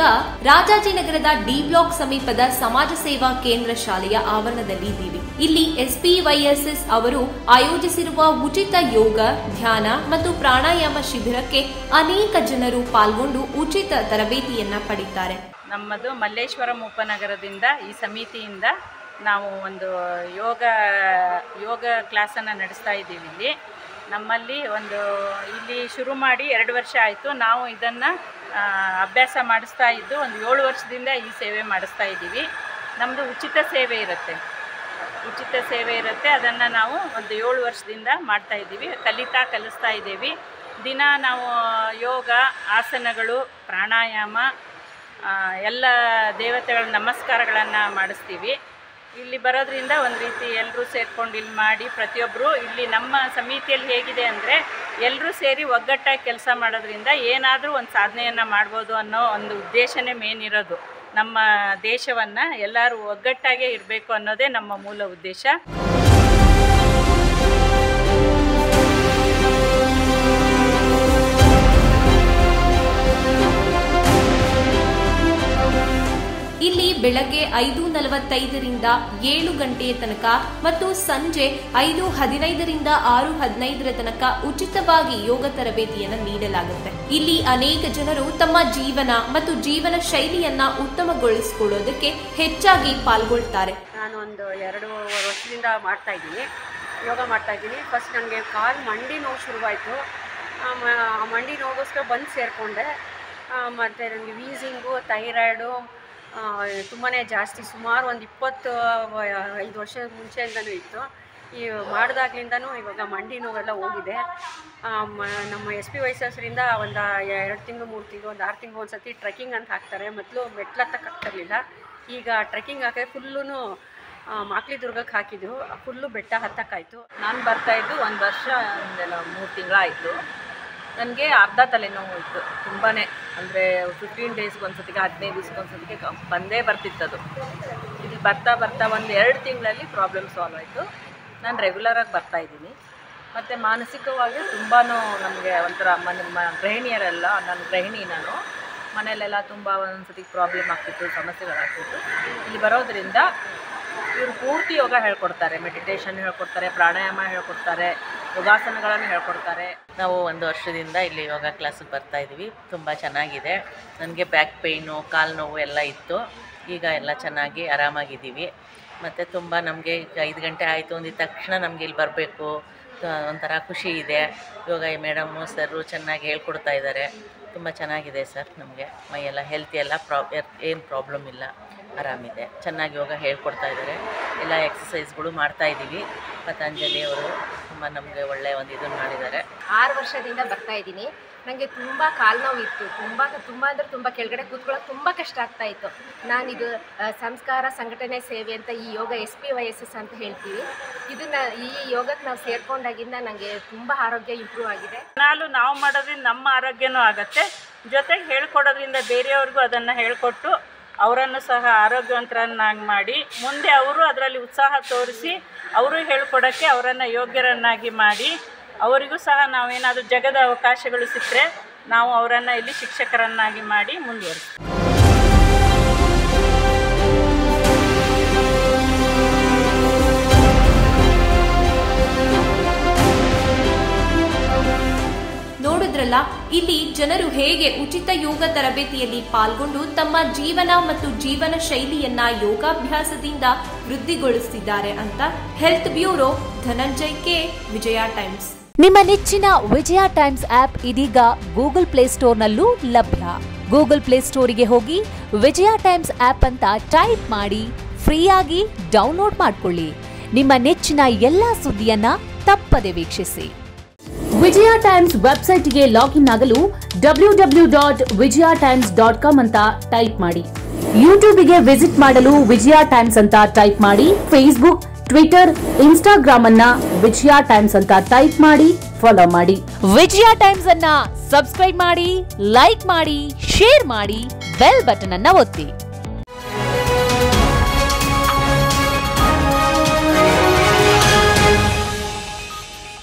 ರಾಜಾಜಿನಗರದ D block ಸಮೀಪದ ಸಮಾಜ ಸೇವಾ ಕೇಂದ್ರ ಶಾಲೆಯ ಆವರಣದಲ್ಲಿ ಇದ್ದೀವಿ ಇಲ್ಲಿ ಎಸ್ಪಿವೈಎಸ್ಎಸ್ ಅವರು ಆಯೋಜಿಸಿರುವ ಉಚಿತ ಯೋಗ ಧ್ಯಾನ ಮತ್ತು ಪ್ರಾಣಾಯಾಮ ಶಿಬಿರಕ್ಕೆ ಅನೇಕ ಜನರು ಪಾಲ್ಗೊಂಡು ಉಚಿತ ತರಬೇತಿಯನ್ನ ಪಡಿತಾರೆ ನಮ್ಮದು ಮಲ್ಲೇಶ್ವರಂ ಉಪನಗರದಿಂದ ಈ ಸಮಿತಿಯಿಂದ ನಾವು ಒಂದು ಯೋಗ ಯೋಗ ಕ್ಲಾಸನ್ನು ನಡೆಸ್ತಾ ಇದ್ದೀವಿ ಇಲ್ಲಿ ನಮ್ಮಲ್ಲಿ ಒಂದು ಇಲ್ಲಿ ಶುರು ಮಾಡಿ ಎರಡು ವರ್ಷ ಆಯಿತು ನಾವು ಇದನ್ನು ಅಭ್ಯಾಸ ಮಾಡಿಸ್ತಾ ಇದ್ದು ಒಂದು ಏಳು ವರ್ಷದಿಂದ ಈ ಸೇವೆ ಮಾಡಿಸ್ತಾ ಇದ್ದೀವಿ ನಮ್ಮದು ಉಚಿತ ಸೇವೆ ಇರುತ್ತೆ ಉಚಿತ ಸೇವೆ ಇರುತ್ತೆ ಅದನ್ನು ನಾವು ಒಂದು ಏಳು ವರ್ಷದಿಂದ ಮಾಡ್ತಾ ಇದ್ದೀವಿ ಕಲಿತಾ ಕಲಿಸ್ತಾ ಇದ್ದೀವಿ ದಿನ ನಾವು ಯೋಗ ಆಸನಗಳು ಪ್ರಾಣಾಯಾಮ ಆ, ಎಲ್ಲ ದೇವತೆಗಳ ನಮಸ್ಕಾರಗಳನ್ನು ಮಾಡಿಸ್ತೀವಿ ಇಲ್ಲಿ ಬರೋದ್ರಿಂದ ಒಂದು ರೀತಿ ಎಲ್ಲರೂ ಸೇರ್ಕೊಂಡು ಇಲ್ಲಿ ಮಾಡಿ ಪ್ರತಿಯೊಬ್ಬರು ಇಲ್ಲಿ ನಮ್ಮ ಸಮಿತಿಯಲ್ಲಿ ಹೇಗಿದೆ ಅಂದರೆ ಎಲ್ಲರೂ ಸೇರಿ ಒಗ್ಗಟ್ಟಾಗಿ ಕೆಲಸ ಮಾಡೋದ್ರಿಂದ ಏನಾದರೂ ಒಂದು ಸಾಧನೆಯನ್ನು ಮಾಡ್ಬೋದು ಅನ್ನೋ ಒಂದು ಉದ್ದೇಶನೇ ಮೇನ್ ಇರೋದು ನಮ್ಮ ದೇಶವನ್ನು ಎಲ್ಲರೂ ಒಗ್ಗಟ್ಟಾಗೇ ಇರಬೇಕು ಅನ್ನೋದೇ ನಮ್ಮ ಮೂಲ ಉದ್ದೇಶ ಇಲ್ಲಿ ಬೆಳಗ್ಗೆ ಐದು ನಲವತ್ತೈದರಿಂದ ಏಳು ಗಂಟೆಯ ತನಕ ಮತ್ತು ಸಂಜೆ ಐದು ಹದಿನೈದರಿಂದ ಆರು ಹದಿನೈದರ ತನಕ ಉಚಿತವಾಗಿ ಯೋಗ ತರಬೇತಿಯನ್ನು ನೀಡಲಾಗುತ್ತೆ ಇಲ್ಲಿ ಅನೇಕ ಜನರು ತಮ್ಮ ಜೀವನ ಮತ್ತು ಜೀವನ ಶೈಲಿಯನ್ನ ಉತ್ತಮಗೊಳಿಸಿಕೊಳ್ಳೋದಕ್ಕೆ ಹೆಚ್ಚಾಗಿ ಪಾಲ್ಗೊಳ್ತಾರೆ ನಾನು ಒಂದು ಎರಡು ವರ್ಷದಿಂದ ಮಾಡ್ತಾ ಇದ್ದೀನಿ ಯೋಗ ಮಾಡ್ತಾ ಇದ್ದೀನಿ ಫಸ್ಟ್ ನನಗೆ ಕಾಲು ಮಂಡಿ ನೋವು ಶುರುವಾಯಿತು ಆ ಮ- ಆ ಮಂಡಿ ನೋವಿಗೋಸ್ಕರ ಬಂದು ಸೇರಿಕೊಂಡೆ ಮತ್ತು ನನಗೆ ವೀಸಿಂಗು ಥೈರಾಯ್ಡು ತುಂಬಾ ಜಾಸ್ತಿ ಸುಮಾರು ಒಂದು ಇಪ್ಪತ್ತು ವ- ಐದು ವರ್ಷದ ಮುಂಚೆಯಿಂದನೂ ಇತ್ತು ಈ ಮಾಡಿದಾಗ್ಲಿಂದನೂ ಇವಾಗ ಮಂಡಿ ನೋವೆಲ್ಲ ಹೋಗಿದೆ ಆ, ಮ- ನಮ್ಮ ಎಸ್ ಪಿ ವೈಸಸ್ರಿಂದ ಒಂದು ಎರಡು ತಿಂಗಳು ಮೂರು ತಿಂಗಳು ಒಂದು ಆರು ತಿಂಗಳು ಒಂದು ಸತಿ ಟ್ರೆಕ್ಕಿಂಗ್ ಅಂತ ಹಾಕ್ತಾರೆ ಮೊದಲು ಮೆಟ್ಲತ್ತಕ್ಕೆ ಆಗ್ತಿರ್ಲಿಲ್ಲ ಈಗ ಟ್ರೆಕ್ಕಿಂಗ್ ಹಾಕಿ ಫುಲ್ಲೂ ಮಾಕ್ಲಿ ದುರ್ಗಕ್ಕೆ ಹಾಕಿದ್ರು ಫುಲ್ಲು ಬೆಟ್ಟ ಹತ್ತಕ್ಕಾಯ್ತು ನಾನು ಬರ್ತಾ ಇದ್ದು ಒಂದು ವರ್ಷ ಒಂದೆಲ್ಲ ಮೂರು ತಿಂಗಳಾಯಿತು ನನಗೆ ಅರ್ಧ ತಲೆನೋವು ಇತ್ತು ತುಂಬಾ ಅಂದರೆ ಫಿಫ್ಟೀನ್ ಡೇಸ್ಗೆ ಒಂದ್ಸತಿಗೆ ಹದಿನೈದು ದಿವ್ಸಕ್ಕೆ ಒಂದ್ಸತಿಗೆ ಕ- ಬಂದೇ ಬರ್ತಿತ್ತದು ಇಲ್ಲಿ ಬರ್ತಾ ಬರ್ತಾ ಒಂದು ಎರಡು ತಿಂಗಳಲ್ಲಿ ಪ್ರಾಬ್ಲಮ್ ಸಾಲ್ವ್ ಆಯಿತು ನಾನು ರೆಗ್ಯುಲರಾಗಿ ಬರ್ತಾ ಇದ್ದೀನಿ ಮತ್ತು ಮಾನಸಿಕವಾಗಿ ತುಂಬಾ ನಮಗೆ ಒಂಥರ ಮನೆ ಮ ಗೃಹಿಣಿಯರೆಲ್ಲ ನಾನು ಗೃಹಿಣಿ ನಾನು ಮನೆಯಲ್ಲೆಲ್ಲ ತುಂಬ ಒಂದ್ಸತಿ ಪ್ರಾಬ್ಲಮ್ ಆಗ್ತಿತ್ತು ಸಮಸ್ಯೆಗಳಾಗ್ತಿತ್ತು ಇಲ್ಲಿ ಬರೋದ್ರಿಂದ ಇವರು ಪೂರ್ತಿ ಯೋಗ ಹೇಳ್ಕೊಡ್ತಾರೆ ಮೆಡಿಟೇಷನ್ ಹೇಳ್ಕೊಡ್ತಾರೆ ಪ್ರಾಣಾಯಾಮ ಹೇಳ್ಕೊಡ್ತಾರೆ ಯೋಗಾಸನಗಳನ್ನು ಹೇಳ್ಕೊಡ್ತಾರೆ ನಾವು ಒಂದು ವರ್ಷದಿಂದ ಇಲ್ಲಿ ಯೋಗ ಕ್ಲಾಸಿಗೆ ಬರ್ತಾ ಇದ್ದೀವಿ ತುಂಬ ಚೆನ್ನಾಗಿದೆ ನನಗೆ ಬ್ಯಾಕ್ ಪೇಯ್ನು ಕಾಲು ನೋವು ಎಲ್ಲ ಇತ್ತು ಈಗ ಎಲ್ಲ ಚೆನ್ನಾಗಿ ಆರಾಮಾಗಿದ್ದೀವಿ ಮತ್ತು ತುಂಬ ನಮಗೆ ಈಗ ಐದು ಗಂಟೆ ಆಯಿತು ಅಂದಿದ ತಕ್ಷಣ ನಮಗೆ ಇಲ್ಲಿ ಬರಬೇಕು ಒಂಥರ ಖುಷಿ ಇದೆ ಯೋಗ ಮೇಡಮ್ಮು ಸರು ಚೆನ್ನಾಗಿ ಹೇಳ್ಕೊಡ್ತಾ ಇದ್ದಾರೆ ತುಂಬ ಚೆನ್ನಾಗಿದೆ ಸರ್ ನಮಗೆ ಮೈಯೆಲ್ಲ ಹೆಲ್ತ್ ಎಲ್ಲ ಪ್ರಾ ಏನು ಪ್ರಾಬ್ಲಮ್ ಇಲ್ಲ ಆರಾಮಿದೆ ಚೆನ್ನಾಗಿ ಯೋಗ ಹೇಳ್ಕೊಡ್ತಾ ಇದ್ದಾರೆ ಎಲ್ಲ ಎಕ್ಸಸೈಸ್ಗಳು ಮಾಡ್ತಾ ಇದ್ದೀವಿ ಪತಂಜಲಿ ಅವರು ತುಂಬ ನಮಗೆ ಒಳ್ಳೆಯ ಒಂದು ಇದನ್ನು ಮಾಡಿದ್ದಾರೆ ಆರು ವರ್ಷದಿಂದ ಬರ್ತಾ ಇದ್ದೀನಿ ನನಗೆ ತುಂಬ ಕಾಲು ನೋವು ಇತ್ತು ತುಂಬ ತುಂಬ ಅಂದರೆ ತುಂಬ ಕೆಳಗಡೆ ಕೂತ್ಕೊಳ್ಳೋಕೆ ತುಂಬ ಕಷ್ಟ ಆಗ್ತಾ ಇತ್ತು ನಾನಿದು ಆ, ಸಂಸ್ಕಾರ ಸಂಘಟನೆ ಸೇವೆ ಅಂತ ಈ ಯೋಗ S P Y S S ಅಂತ ಹೇಳ್ತೀವಿ ಇದನ್ನು ಈ ಯೋಗಕ್ಕೆ ನಾವು ಸೇರ್ಕೊಂಡಾಗಿಂದ ನನಗೆ ತುಂಬ ಆರೋಗ್ಯ ಇಂಪ್ರೂವ್ ಆಗಿದೆ ದಿನಾಲು ನಾವು ಮಾಡೋದ್ರಿಂದ ನಮ್ಮ ಆರೋಗ್ಯನೂ ಆಗತ್ತೆ ಜೊತೆಗೆ ಹೇಳ್ಕೊಡೋದ್ರಿಂದ ಬೇರೆಯವ್ರಿಗೂ ಅದನ್ನು ಹೇಳ್ಕೊಟ್ಟು ಅವರನ್ನು ಸಹ ಆರೋಗ್ಯವಂತರನ್ನಾಗಿ ಮಾಡಿ ಮುಂದೆ ಅವರು ಅದರಲ್ಲಿ ಉತ್ಸಾಹ ತೋರಿಸಿ ಅವರು ಹೇಳ್ಕೊಡೋಕ್ಕೆ ಅವರನ್ನು ಯೋಗ್ಯರನ್ನಾಗಿ ಮಾಡಿ ಅವರಿಗೂ ಸಹ ನಾವೇನಾದರೂ ಜಗದ ಅವಕಾಶಗಳು ಸಿಕ್ಕರೆ ನಾವು ಅವರನ್ನು ಇಲ್ಲಿ ಶಿಕ್ಷಕರನ್ನಾಗಿ ಮಾಡಿ ಮುಂದುವರಿಸ್ತೀವಿ ನೋಡಿದ್ರಲ್ಲ ಇಲ್ಲಿ ಜನರು ಹೇಗೆ ಉಚಿತ ಯೋಗ ತರಬೇತಿಯಲ್ಲಿ ಪಾಲ್ಗೊಂಡು ತಮ್ಮ ಜೀವನ ಮತ್ತು ಜೀವನ ಶೈಲಿಯನ್ನ ಯೋಗಾಭ್ಯಾಸದಿಂದ ವೃದ್ಧಿಗೊಳಿಸುತ್ತಿದ್ದಾರೆ ಅಂತ health bureau Dhananjay K Vijaya Times ನಿಮ್ಮ ನೆಚ್ಚಿನ ವಿಜಯ ಟೈಮ್ಸ್ ಆಪ್ ಇದೀಗ ಗೂಗಲ್ ಪ್ಲೇಸ್ಟೋರ್ನಲ್ಲೂ ಲಭ್ಯ ಗೂಗಲ್ ಪ್ಲೇಸ್ಟೋರಿಗೆ ಹೋಗಿ ವಿಜಯ ಟೈಮ್ಸ್ ಆಪ್ ಅಂತ ಟೈಪ್ ಮಾಡಿ ಫ್ರೀಯಾಗಿ ಡೌನ್ಲೋಡ್ ಮಾಡಿಕೊಳ್ಳಿ ನಿಮ್ಮ ನೆಚ್ಚಿನ ಎಲ್ಲಾ ಸುದ್ದಿಯನ್ನ ತಪ್ಪದೆ ವೀಕ್ಷಿಸಿ ವಿಜಯ ಟೈಮ್ಸ್ ವೆಬ್ಸೈಟ್ಗೆ ಲಾಗಿನ್ ಆಗಲು W W dot Vijaya Times dot com ಅಂತ ಟೈಪ್ ಮಾಡಿ ಯೂಟ್ಯೂಬ್ಗೆ ವಿಸಿಟ್ ಮಾಡಲು ವಿಜಯ ಟೈಮ್ಸ್ ಅಂತ ಟೈಪ್ ಮಾಡಿ ಫೇಸ್ಬುಕ್ ಟ್ವಿಟರ್ ಇನ್ಸ್ಟಾಗ್ರಾಮ್ ಅನ್ನ ವಿಜಯ ಟೈಮ್ಸ್ ಅಂತ ಟೈಪ್ ಮಾಡಿ ಫಾಲೋ ಮಾಡಿ ವಿಜಯ ಟೈಮ್ಸ್ ಅನ್ನ ಸಬ್ಸ್ಕ್ರೈಬ್ ಮಾಡಿ ಲೈಕ್ ಮಾಡಿ ಶೇರ್ ಮಾಡಿ ಬೆಲ್ ಬಟನ್ ಅನ್ನ ಒತ್ತಿ